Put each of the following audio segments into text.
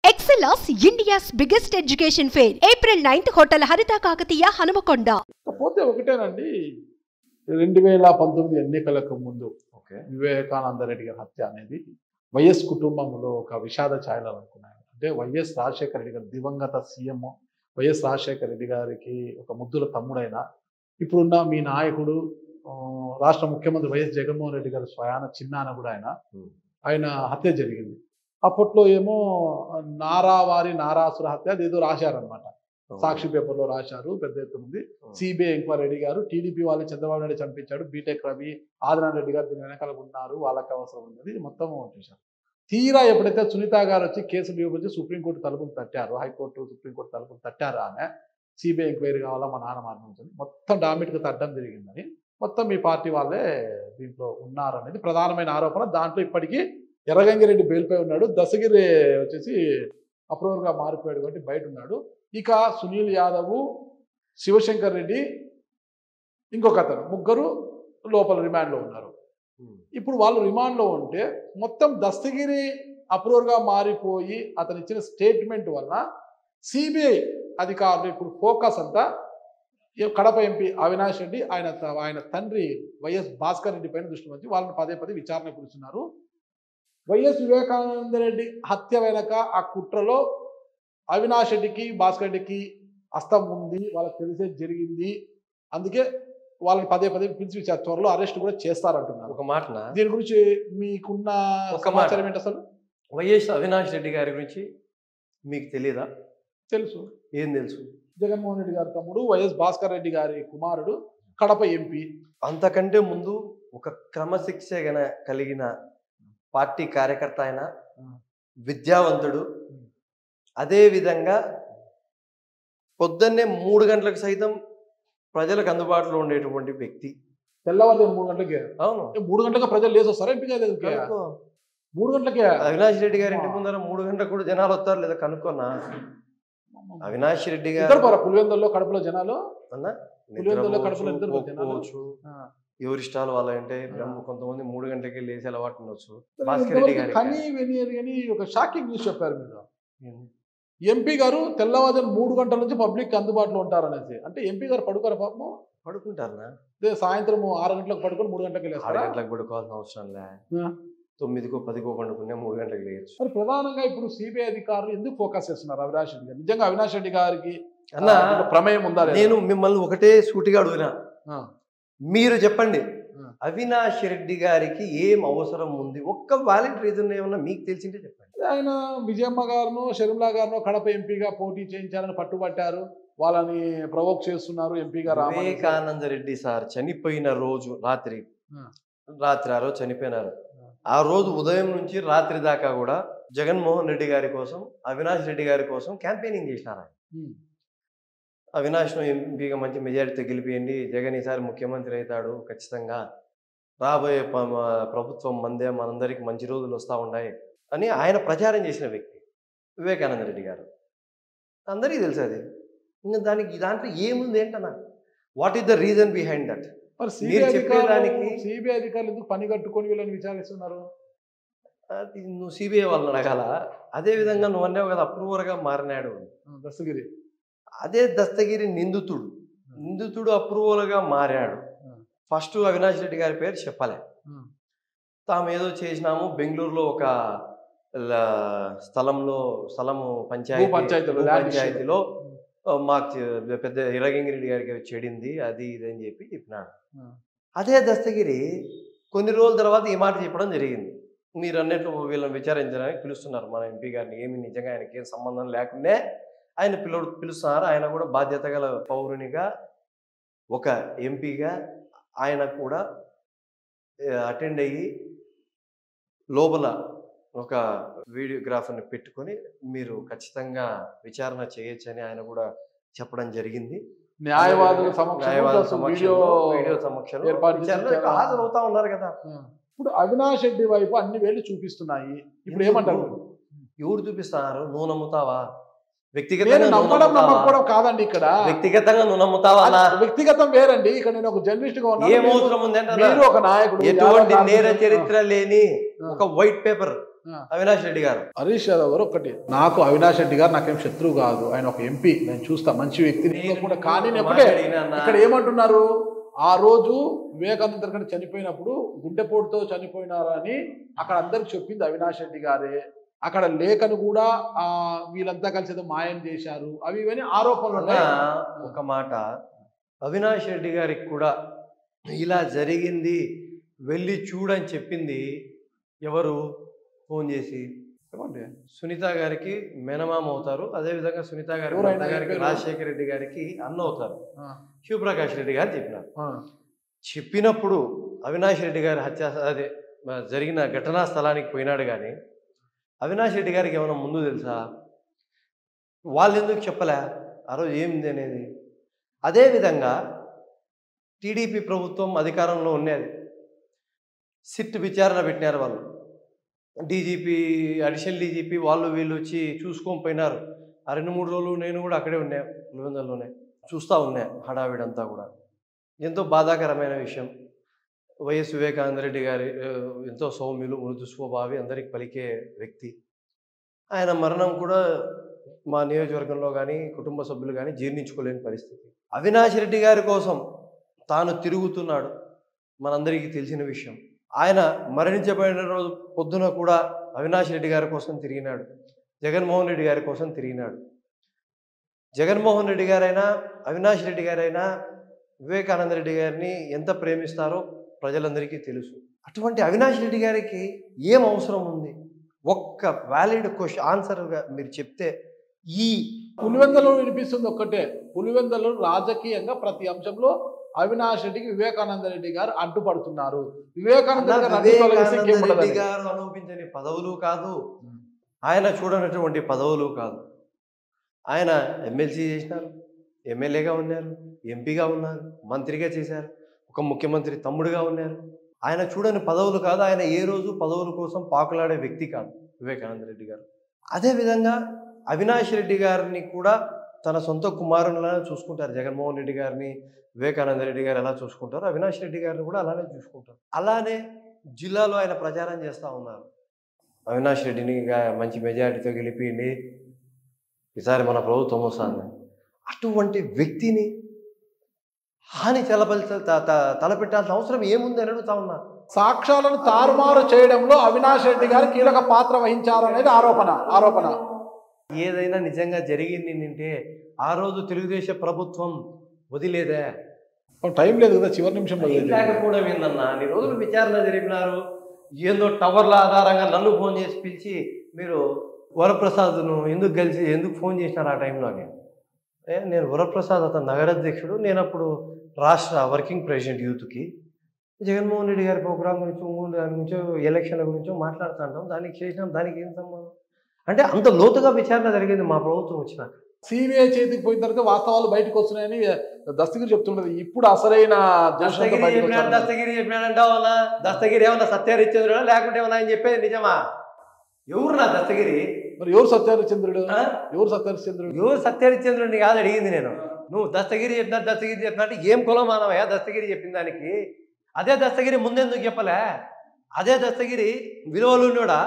ఎక్సెలాస్ India's biggest education fair April ninth hotel Haritha Kakatiya Hanumakonda కాకపోతే ఒకటేనండి రెండు వేల పంతొమ్మిది ఎన్నికలకు ముందు ఓకే వివేకానంద రెడ్డి గారి హత్య అనేది వైఎస్ కుటుంబంలో ఒక విషాద ఛాయలు అనుకున్నాను అంటే వైఎస్ రాజశేఖర రెడ్డి గారు దివంగత సీఎం వైఎస్ రాజశేఖర రెడ్డి గారికి ఒక ముద్దుల తమ్ముడైన ఇప్పుడున్న మీ నాయకుడు ఆ, రాష్ట్ర ముఖ్యమంత్రి వైఎస్ జగన్మోహన్ రెడ్డి గారు స్వయాన చిన్నాన కూడా ఆయన Hmm. ఆయన హత్య జరిగింది అప్పట్లో ఏమో నారావారి నారాసుర హత్య అదేదో రాశారనమాట సాక్షి పేపర్లో రాశారు పెద్ద ఎత్తున ఉంది CBI enquiry Reddy garu TDP వాళ్ళు చంద్రబాబు నాయుడు చంపించాడు బీటెక్ రవి ఆదినారాయణ రెడ్డి గారు దీని వెనకాల ఉన్నారు వాళ్ళకి అవసరం ఉన్నది మొత్తం చూశారు తీరా ఎప్పుడైతే సునీత గారు వచ్చి కేసు లీవ్ సుప్రీంకోర్టు తలుపులు తట్టారు హైకోర్టు సుప్రీంకోర్టు తలుపులు తట్టారు ఆమె సిబిఐ ఎంక్వైరీ కావాలా మా నాన్న మరణించింది మొత్తం డామిట్గా తట్టడం జరిగిందని మొత్తం మీ పార్టీ వాళ్ళే దీంట్లో ఉన్నారు అనేది ప్రధానమైన ఆరోపణ దాంట్లో ఇప్పటికీ ఎర్రగంగిరెడ్డి బెయిల్పై ఉన్నాడు దశగిరి వచ్చేసి అప్రూవర్గా మారిపోయాడు కాబట్టి బయట ఉన్నాడు ఇక సునీల్ యాదవ్ శివశంకర్ రెడ్డి ఇంకొక అతను ముగ్గురు లోపల రిమాండ్లో ఉన్నారు ఇప్పుడు వాళ్ళు రిమాండ్లో ఉంటే మొత్తం దస్తగిరి అప్రూవర్గా మారిపోయి అతను ఇచ్చిన స్టేట్మెంట్ వల్ల సిబిఐ అధికారులు ఇప్పుడు ఫోకస్ అంతా ఈ కడప ఎంపీ అవినాష్ రెడ్డి ఆయన త- ఆయన తండ్రి వైఎస్ భాస్కర్ రెడ్డి పైన దృష్టి వచ్చి వాళ్ళని పదే పదే విచారణ కూర్చున్నారు వైఎస్ వివేకానంద రెడ్డి హత్య వెనక ఆ కుట్రలో అవినాష్ రెడ్డికి భాస్కర్ రెడ్డికి హస్తం ఉంది వాళ్ళకి తెలిసే జరిగింది అందుకే వాళ్ళని పదే పదే పిలిచి విచార త్వరలో అరెస్ట్ కూడా చేస్తారంటున్నారు ఒక మాటన దీని గురించి మీకున్న ఒక మాట. సమాచారం ఏంటి అసలు వైఎస్ అవినాష్ రెడ్డి గారి గురించి మీకు తెలియదా తెలుసు ఏం తెలుసు జగన్మోహన్ రెడ్డి గారి తమ్ముడు వైఎస్ భాస్కర్ రెడ్డి గారి కుమారుడు కడప ఎంపీ అంతకంటే ముందు ఒక క్రమశిక్షణ కలిగిన పార్టీ కార్యకర్త ఆయన విద్యావంతుడు అదే విధంగా పొద్దున్నే మూడు గంటలకు సైతం ప్రజలకు అందుబాటులో ఉండేటువంటి వ్యక్తి తెల్లవారు మూడు గంటలకే అవును ఏ, మూడు గంటలకు ప్రజలు లేచి వస్తారా ఎంపీ కాదు కనుక్కో. మూడు గంటలకే అవినాష్ రెడ్డి గారి ఇంటి ముందర మూడు గంటలకు కూడా జనాలు వస్తారు లేదా కనుక్కున్నా అవినాష్ రెడ్డి ఇద్దరు గారు పోరా పులివెందుల్లో కడపలో జనాలు అన్నా పులివెందుల్లో కడుపులో నిద్రపోవచ్చు, ఇద్దరు జనాలు? పోకపోవచ్చు. ఆ. ఎవరి ఇష్టాలు వాళ్ళ అంటే ఆ. కొంతమంది మూడు గంటలకి లేచి అలవాటు ఉండొచ్చు సరే, భాస్కర్ రెడ్డి ఇంతవరకు గారికి కని విని అని ఒక షాకింగ్ న్యూస్ చెప్పారు మీరు ఎంపీ గారు తెల్లవారుజాము మూడు గంటల నుంచి పబ్లిక్ అందుబాటులో ఉంటారు అనేసి అంటే ఎంపీ గారు పడుకోరు పాపం పడుకుంటారా అదే సాయంత్రం ఆరు గంటలకు పడుకొని మూడు గంటలకు ఆరు లేస్తారా గంటలకు పడుకోవాల్సిన అవసరం లే ఆ. తొమ్మిదికో పదికో పండుకునే మూడు గంటలకు లేయచ్చు మరి ప్రధానంగా ఇప్పుడు సిబిఐ అధికారులు ఎందుకు ఫోకస్ చేస్తున్నారు అవినాష్ రెడ్డి గారు నిజంగా అవినాష్ రెడ్డి గారికి అన్న ఆ, దీంట్లో ప్రమేయం ఉందా లేదా? నేను మిమ్మల్ని ఒకటే సూటిగా అడుగునా ఆ. మీరు చెప్పండి ఆ. అవినాష్ రెడ్డి గారికి ఏం అవసరం ఉంది ఒక్క వ్యాలిడ్ రీజన్ ఏమన్నా మీకు తెలిసింటే చెప్పండి ఆయన విజయమ్మ గారును షర్మిలా గారును కడప ఎంపీగా పోటీ చేయించాలని పట్టుబట్టారు వాళ్ళని ప్రవోక్ చేస్తున్నారు ఎంపీగా రామని వివేకానంద రెడ్డి సార్ చనిపోయిన రోజు రాత్రి ఆ. రాత్రి ఆ రోజు చనిపోయినారు ఆ రోజు ఉదయం నుంచి రాత్రి దాకా కూడా జగన్మోహన్ రెడ్డి గారి కోసం అవినాష్ రెడ్డి గారి కోసం క్యాంపెయినింగ్ చేసినారు ఆయన. ఉమ్. అవినాష్ను ఎంపీగా మంచి మెజారిటీతో గెలిపియండి జగన్ ఈసారి ముఖ్యమంత్రి అవుతాడు ఖచ్చితంగా రాబోయే ప- మ- ప్రభుత్వం మందే మనందరికి మంచి రోజులు వస్తూ ఉన్నాయి అని ఆయన ప్రచారం చేసిన వ్యక్తి వివేకానంద రెడ్డి గారు అందరికీ తెలుసు అది ఇంకా దానికి దాంట్లో ఏముంది ఏంటన్నా what is the reason behind that మరి మీరు సిబిఐ అధికారులు చెప్పేదానికి- సిబిఐ అధికారులు ఎందుకు పని కట్టుకొని వీళ్ళని విచారిస్తున్నారు అది నువ్వు సిబిఐ వాళ్ళని అడగాల అదే విధంగా నువ్వు అన్నావు కదా అప్రూవర్గా మారినాడు ఆ, దస్తగిరి అదే దస్తగిరి నిందితుడు నిందితుడు అప్రూవల్గా మారాడు Hmm. ఫస్ట్ అవినాష్ రెడ్డి గారి పేరు చెప్పలే ఆ, తాము ఏదో చేసినాము బెంగళూరులో ఒక ల- స్థలంలో స్థలము పంచాయతీ భూ పంచాయతీలో, భూ land పంచాయతీలో ఉమ్. ఆ, మాకు చె- పెద్ద ఇరగంగిరెడ్డి గారికి చెడింది అది ఇది అని చెప్పి చెప్పినాడు ఆ. అదే దస్తగిరి కొన్ని రోజుల తర్వాత ఈ మాట చెప్పడం జరిగింది మీరు అన్నట్లు వీళ్ళని విచారించడానికి పిలుస్తున్నారు మన ఎంపీ గారిని ఏమి నిజంగా ఆయనకి ఏం సంబంధం లేకుండే ఆయన పిలు పిలుస్తున్నారు ఆయన కూడా బాధ్యత గల పౌరునిగా ఒక ఎంపీగా ఆయన కూడా అటెండ్ అయ్యి లోపల ఒక వీడియోగ్రాఫర్ని పెట్టుకొని మీరు ఖచ్చితంగా విచారణ చేయొచ్చని ఆయన కూడా చెప్పడం జరిగింది న్యాయవాదుల సమక్షంలో న్యాయవాదుల plus వీడియో సమక్షంలో వీడియో సమక్షంలో ఏర్పాటు చేసి విచారణలో చాలా- హాజరవుతా ఉన్నారు కదా ఆ. ఇప్పుడు అవినాష్ రెడ్డి వైపు అన్ని వేలు చూపిస్తున్నాయి ఇప్పుడు ఏమంటారు ఎవరు చూపిస్తున్నారు నువ్వు నమ్ముతావా నేను వ్యక్తిగతంగా నువ్వు నమ్మడం నమ్ముతావా? నమ్మకపోవడం కాదండి ఇక్కడ వ్యక్తిగతంగా నువ్వు నమ్ముతావా అన్నా? అది వ్యక్తిగతం వేరండి ఇక్కడ నేను ఒక జర్నలిస్ట్ గా ఉన్నాను ఏం మీరు- అవసరం ఉంది అంటే మీరు ఒక నాయకుడు ఎటువంటి యావత్ నేర ఆంధ్రప్రదేశ్- చరిత్ర లేని ఆ. ఒక వైట్ పేపర్ ఆ. అవినాష్ రెడ్డి గారు హరీష్ యాదవ్ గారు ఒకటి నాకు అవినాష్ రెడ్డి గారు నాకేం శత్రువు కాదు ఆయన ఒక ఎంపీ నేను చూస్తా మంచి వ్యక్తి నేను కూడా కానీ నేను ఒకటే మాట్లాడినా అన్న. ఇక్కడ ఏమంటున్నారు ఆ రోజు వివేకానంద గారు చనిపోయినప్పుడు గుండెపోటుతో చనిపోయినారని అక్కడ అందరికి చెప్పింది అవినాష్ రెడ్డి గారే అక్కడ లేఖను కూడా ఆ వీళ్ళంతా కలిసి ఏదో మాయం చేశారు అవి ఇవన్నీ ఆరోపణలు అన్నా, ఉన్నాయి ఒక మాట అవినాష్ రెడ్డి గారికి కూడా ఇలా జరిగింది వెళ్ళి చూడని చెప్పింది ఎవరు ఫోన్ చేసి చెప్పండి సునీత గారికి మేనమామ అవుతారు అదేవిధంగా సునీత గారి ఎవరైనా భర్త గారికి చెప్పారు? రాజశేఖర రెడ్డి గారికి అన్న అవుతారు ఆ, శివప్రకాష్ రెడ్డి గారు చెప్పినారు ఆ, చెప్పినప్పుడు అవినాష్ రెడ్డి గారి హత్య అదే మ- జరిగిన ఘటనా స్థలానికి పోయినాడు కానీ అవినాష్ రెడ్డి గారికి ఏమైనా ముందు తెలుసా వాళ్ళు ఎందుకు చెప్పలే ఆ రోజు ఏమింది అనేది అదేవిధంగా టీడీపీ ప్రభుత్వం అధికారంలో ఉన్నది సిట్ విచారణ పెట్టినారు వాళ్ళు డీజీపీ అడిషనల్ డీజీపీ వాళ్ళు వీళ్ళు వచ్చి చూసుకొని పోయినారు ఆ రెండు మూడు రోజులు నేను కూడా అక్కడే ఉన్నా పులివెందుల్లోనే చూస్తూ ఉన్నా హడావిడంతా కూడా ఎంతో బాధాకరమైన విషయం వైఎస్ వివేకానంద రెడ్డి గారి ఆ, ఎంతో సౌమ్యులు మృదు స్వభావి అందరికి పలికే వ్యక్తి ఆయన మరణం కూడా మా నియోజకవర్గంలో కానీ కుటుంబ సభ్యులు కానీ జీర్ణించుకోలేని పరిస్థితి అవినాష్ రెడ్డి గారి కోసం తాను తిరుగుతున్నాడు మనందరికీ తెలిసిన విషయం ఆయన మరణించబడిన రోజు పొద్దున కూడా అవినాష్ రెడ్డి గారి కోసం తిరిగినాడు జగన్మోహన్ రెడ్డి గారి కోసం తిరిగినాడు జగన్మోహన్ రెడ్డి గారైనా అవినాష్ రెడ్డి గారైనా వివేకానంద రెడ్డి గారిని ఎంత ప్రేమిస్తారో ప్రజలందరికీ తెలుసు అటువంటి అవినాష్ రెడ్డి గారికి ఏం అవసరం ఉంది ఒక్క వ్యాలిడ్ క్వశ్చన్ ఆన్సర్గా మీరు చెప్తే ఈ పులివెందలో వినిపిస్తుంది ఒక్కటే పులివెందలో రాజకీయంగా ప్రతి అంశంలో అవినాష్ రెడ్డికి వివేకానంద రెడ్డి గారు అడ్డుపడుతున్నారు వివేకానంద రెడ్డి గారు అడ్డు తొలగిస్తే ఇంకేం వివేకానంద రెడ్డి ఉండదని. గారు అనుభవించని పదవులు కాదు ఆయన చూడనటువంటి పదవులు కాదు ఆయన ఎమ్మెల్సీ చేసినారు ఎమ్మెల్యేగా ఉన్నారు ఎంపీగా ఉన్నారు మంత్రిగా చేశారు ఒక ముఖ్యమంత్రి తమ్ముడుగా ఉన్నారు ఆయన చూడని పదవులు కాదు ఆయన ఏ రోజు పదవుల కోసం పాకులాడే వ్యక్తి కాదు వివేకానంద రెడ్డి గారు అదేవిధంగా అవినాష్ రెడ్డి గారిని కూడా తన సొంత కుమారునిలా చూసుకుంటారు జగన్మోహన్ రెడ్డి గారిని వివేకానంద రెడ్డి గారు ఎలా చూసుకుంటారో అవినాష్ రెడ్డి గారిని కూడా అలానే చూసుకుంటారు అలానే జిల్లాలో ఆయన ప్రచారం చేస్తూ ఉన్నారు అవినాష్ రెడ్డిని గా- మంచి మెజారిటీతో గెలిపియండి ఈసారి మన ప్రభుత్వం వస్తుంది అటువంటి వ్యక్తిని హాని తలపలి త- త- తలపెట్టాల్సిన అవసరం ఏముంది అని అడుగుతా ఉన్నా సాక్ష్యాలను తారుమారు చేయడంలో అవినాష్ రెడ్డి గారు కీలక పాత్ర వహించారు అనేది ఆరోపణ ఆరోపణ ఏదైనా నిజంగా జరిగింది అంటే ఆ రోజు తెలుగుదేశం ప్రభుత్వం వదిలేదే టైం లేదు కదా చివరి నిమిషంలో ఏం లేకపోవడం ఏందన్నా అన్ని రోజులు విచారణ జరిపినారు ఏందో టవర్ల ఆధారంగా నన్ను ఫోన్ చేసి పిలిచి మీరు వరప్రసాద్ను ఎందుకు కలిసి ఎందుకు ఫోన్ చేసినారు ఆ టైంలోనే ఏ నేను వరప్రసాద్ అతను నగరాధ్యక్షుడు నేను అప్పుడు రాష్ట్ర వర్కింగ్ ప్రెసిడెంట్ యూత్కి జగన్మోహన్ రెడ్డి గారి ప్రోగ్రామ్ గురించి ఇంకోటి దాని గురించో ఎలక్షన్ల గురించో మాట్లాడుతుంటాం దానికి చేసినాం దానికి ఏం సంబంధం అంటే అంత లోతుగా విచారణ జరిగింది మా ప్రభుత్వం వచ్చినాక సిబిఐ చేతికి పోయిన తర్వాత వాస్తవాలు బయటకు వస్తున్నాయని దస్తగిరి చెప్తున్నది ఇప్పుడు అసలైన దోషంతో దస్తగిరి బయటకు చెప్పినాడు వచ్చారు. దస్తగిరి చెప్పినాడంటావు అన్నా దస్తగిరి ఏమన్నా సత్యహరిశ్చంద్రుడా లేకుంటే ఏమన్నా ఆయన చెప్పేది నిజమా ఎవరు నా దస్తగిరి మరి ఎవరు సత్యహరిశ్చంద్రుడు ఆ? ఎవరు సత్యహరిశ్చంద్రుడు ఎవరు సత్యహరిశ్చంద్రుడిని కాదు అడిగింది నేను నువ్వు దస్తగిరి చెప్పినా దస్తగిరి చెప్పినా అంటే ఏం కులం మానవయ్యా దస్తగిరి చెప్పిన దానికి అదే దస్తగిరి ముందెందుకు చెప్పలే అదే దస్తగిరి విలువలు ఉన్నోడా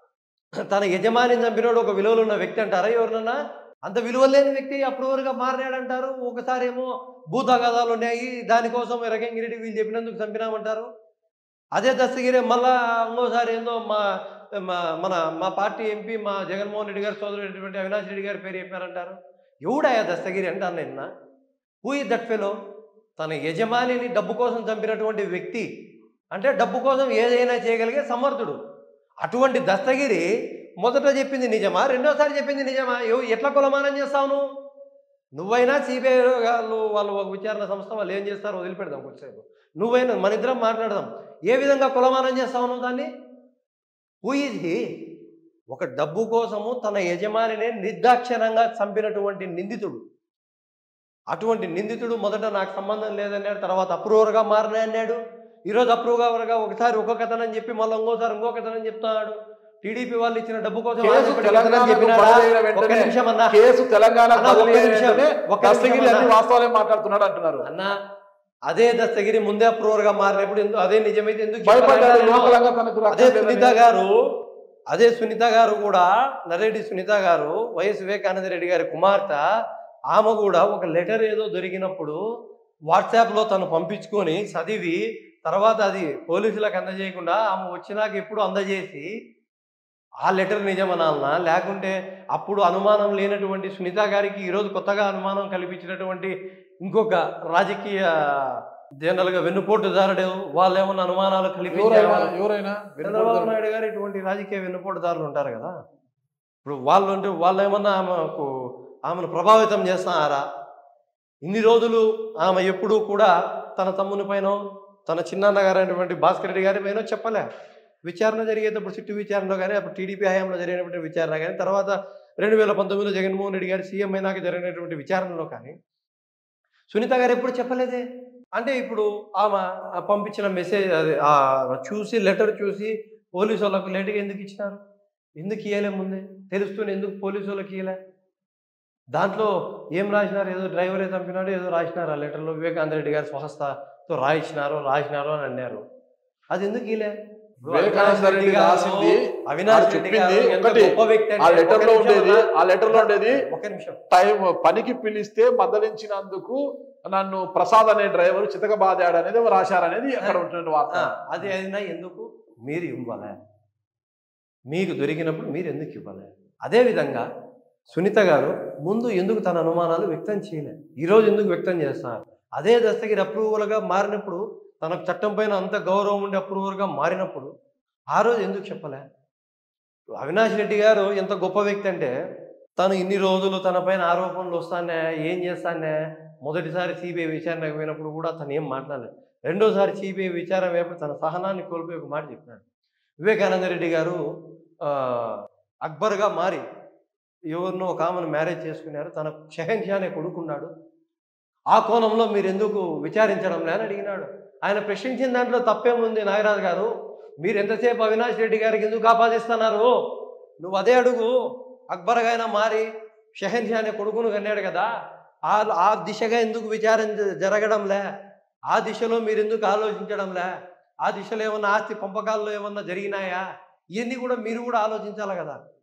తన యజమానిని చంపినోడు ఒక విలువలు ఉన్న వ్యక్తి అంటారా ఎవరినన్నా అంత విలువలు లేని వ్యక్తి అప్రూవర్గా మారినాడంటారు ఒకసారి ఏమో భూతగాదాలు ఉన్నాయి దానికోసం రకంగిరెడ్డి వీళ్ళు చెప్పినందుకు చంపినామంటారు అదే దస్తగిరి మళ్ళా ఇంకోసారి ఏందో మా మా- మన మా పార్టీ ఎంపీ మా జగన్మోహన్ రెడ్డి గారి సోదరుడైనటువంటి అవినాష్ రెడ్డి గారి పేరు చెప్పారంటారు ఎవడాయా దస్తగిరి అంటాను నిన్న హూ ఇస్ దట్ ఫెలో తన యజమానిని డబ్బు కోసం చంపినటువంటి వ్యక్తి అంటే డబ్బు కోసం ఏదైనా చేయగలిగే సమర్థుడు అటువంటి దస్తగిరి మొదట చెప్పింది నిజమా రెండోసారి చెప్పింది నిజమా ఎవ- ఎట్లా కులమానం చేస్తావు నువ్వు నువ్వైనా సిబిఐ వాళ్ళు వాళ్ళు ఒక విచారణ సంస్థ వాళ్ళు ఏం చేస్తారో వదిలిపెడదాం కొంచెంసేపు నువ్వైనా మన ఇద్దరం మాట్లాడదాం ఏ విధంగా కులమానం చేస్తావు నువ్వు దాన్ని హూ ఈజ్ హీ ఒక డబ్బు కోసము తన యజమానిని నిర్దాక్షిణంగా చంపినటువంటి నిందితుడు అటువంటి నిందితుడు మొదట నాకు సంబంధం లేదన్నాడు తర్వాత అప్రూవర్గా మారినా అన్నాడు ఈరోజు అప్రూవర్గా ఒకసారి ఒక కథనని చెప్పి మళ్ళీ ఇంకోసారి ఇంకో కథనని చెప్తున్నాడు టీడీపీ వాళ్ళు ఇచ్చిన డబ్బు కోసం కేసు ఆశపడి కథనం తెలంగాణకు చెప్పినాడా? బదిలీ అయిన ఒక్క వెంటనే నిమిషం అన్నా కేసు తెలంగాణ అన్న, ఒక్క బదిలీ అయిన నిమిషం, వెంటనే ఒక్క నిమిషం దస్తగిరి అన్న. అన్ని వాస్తవాలే మాట్లాడుతున్నాడు అంటున్నారు అన్న అదే దస్తగిరి ముందే అప్రూవర్గా మారినప్పుడు ఎందుకు అదే నిజమైతే ఎందుకు భయపడ్డాడు చెప్పాలి? లోకలంగా తనకు అదే రక్షణ సునీత లేదని. గారు అదే సునీత గారు కూడా నరెడ్డి సునీత గారు వైఎస్ వివేకానంద రెడ్డి గారి కుమార్తె ఆమె కూడా ఒక లెటర్ ఏదో దొరికినప్పుడు వాట్సాప్లో తను పంపించుకొని చదివి తర్వాత అది పోలీసులకు అందజేయకుండా ఆమె వచ్చినాక ఎప్పుడు అందజేసి ఆ లెటర్ నిజమనాలనా లేకుంటే అప్పుడు అనుమానం లేనటువంటి సునీత గారికి ఈరోజు కొత్తగా అనుమానం కల్పించినటువంటి ఇంకొక రాజకీయ జనరల్గా వెన్నుపోటుదారుడు వాళ్ళు ఏమన్నా అనుమానాలు ఎవరైనా కల్పించారు ఎవరైనా చంద్రబాబు నాయుడు గారు ఇటువంటి రాజకీయ వెన్నుపోటుదారులు ఉంటారు కదా ఇప్పుడు వాళ్ళు అంటే వాళ్ళు ఏమన్నా ఆమెకు ఆమెను ప్రభావితం చేస్తున్నారా ఇన్ని రోజులు ఆమె ఎప్పుడూ కూడా తన తమ్ముని పైన తన చిన్నాన్న గారు అయినటువంటి భాస్కర్ రెడ్డి గారి పైన చెప్పలే విచారణ జరిగేటప్పుడు సిట్టు విచారణలో కానీ అప్పుడు టీడీపీ హయాంలో జరిగినటువంటి విచారణ కానీ తర్వాత రెండు వేల పంతొమ్మిదిలో జగన్మోహన్ రెడ్డి గారు సీఎం అయినాక జరిగినటువంటి విచారణలో కానీ సునీత గారు ఎప్పుడు చెప్పలేదే అంటే ఇప్పుడు ఆమె ఆ పంపించిన మెసేజ్ అది ఆ చూసి లెటర్ చూసి పోలీసు వాళ్ళకు లేటుగా ఎందుకు ఇచ్చినారు ఎందుకు ఇయ్యలే ముందే తెలుస్తూనే ఎందుకు పోలీసు వాళ్ళకి ఇయ్యలే దాంట్లో ఏం రాసినారు ఏదో డ్రైవరే చంపినాడు ఏదో రాసినారు ఆ లెటర్లో వివేకానంద రెడ్డి గారు స్వహస్తతో రాయించినారు రాసినారు అని అన్నారు అది ఎందుకు ఇలే వివేకానంద రెడ్డి రాసింది అవినాష్ వాడు రెడ్డి గారు చెప్పింది ఎంత ఒకటి, గొప్ప వ్యక్తి ఆ అంటే- లెటర్ లో ఒక్క నిమిషం ఉండేది అన్నా. ఆ లెటర్ లో ఉండేది ఒక్క నిమిషం టైం పనికి పిలిస్తే మందలించినందుకు నన్ను ప్రసాద్ అనే డ్రైవర్ చితకబాదాడు అనేది రాశారనేది అక్కడ ఉంటున్న వార్త ఆ, అది అయినా ఎందుకు మీరు ఇవ్వాలి మీకు దొరికినప్పుడు మీరు ఎందుకు ఇవ్వాలి అదేవిధంగా సునీత గారు ముందు ఎందుకు తన అనుమానాలు వ్యక్తం చేయలేదు ఈరోజు ఎందుకు వ్యక్తం చేస్తున్నారు అదే దస్తగిరి అప్రూవల్గా మారినప్పుడు తనకు చట్టం పైన అంత గౌరవం ఉండే అప్రూవల్గా మారినప్పుడు ఆ రోజు ఎందుకు చెప్పలే అవినాష్ రెడ్డి గారు ఎంత గొప్ప వ్యక్తి అంటే తను ఇన్ని రోజులు తన పైన ఆరోపణలు వస్తానే ఏం చేస్తానే మొదటిసారి సిబిఐ విచారణకు పోయినప్పుడు కూడా తను ఏం మాట్లాడలేదు రెండోసారి సిబిఐ విచారణ వైపు తన సహనాన్ని కోల్పోయి ఒక మాట చెప్పినాడు వివేకానంద రెడ్డి గారు ఆ, అక్బర్గా మారి ఎవరినో ఒక ఆమెను మ్యారేజ్ చేసుకున్నారు తన షహన్షా అనే కొడుకున్నాడు ఆ కోణంలో మీరు ఎందుకు విచారించడం లేని అడిగినాడు ఆయన ప్రశ్నించిన దాంట్లో తప్పేముంది నాగరాజు గారు మీరు ఎంతసేపు అవినాష్ రెడ్డి గారికి ఎందుకు ఆపాదిస్తున్నారు నువ్వు అదే అడుగు అక్బర్గా అయినా మారి షహన్షా అనే కొడుకును కన్నాడు కదా ఆ ఆ దిశగా ఎందుకు విచారణ జ- జరగడంలే ఆ దిశలో మీరు ఎందుకు ఆలోచించడంలే ఆ దిశలో ఏమన్నా ఆస్తి పంపకాల్లో ఏమన్నా జరిగినాయా ఇవన్నీ కూడా మీరు కూడా ఆలోచించాలి కదా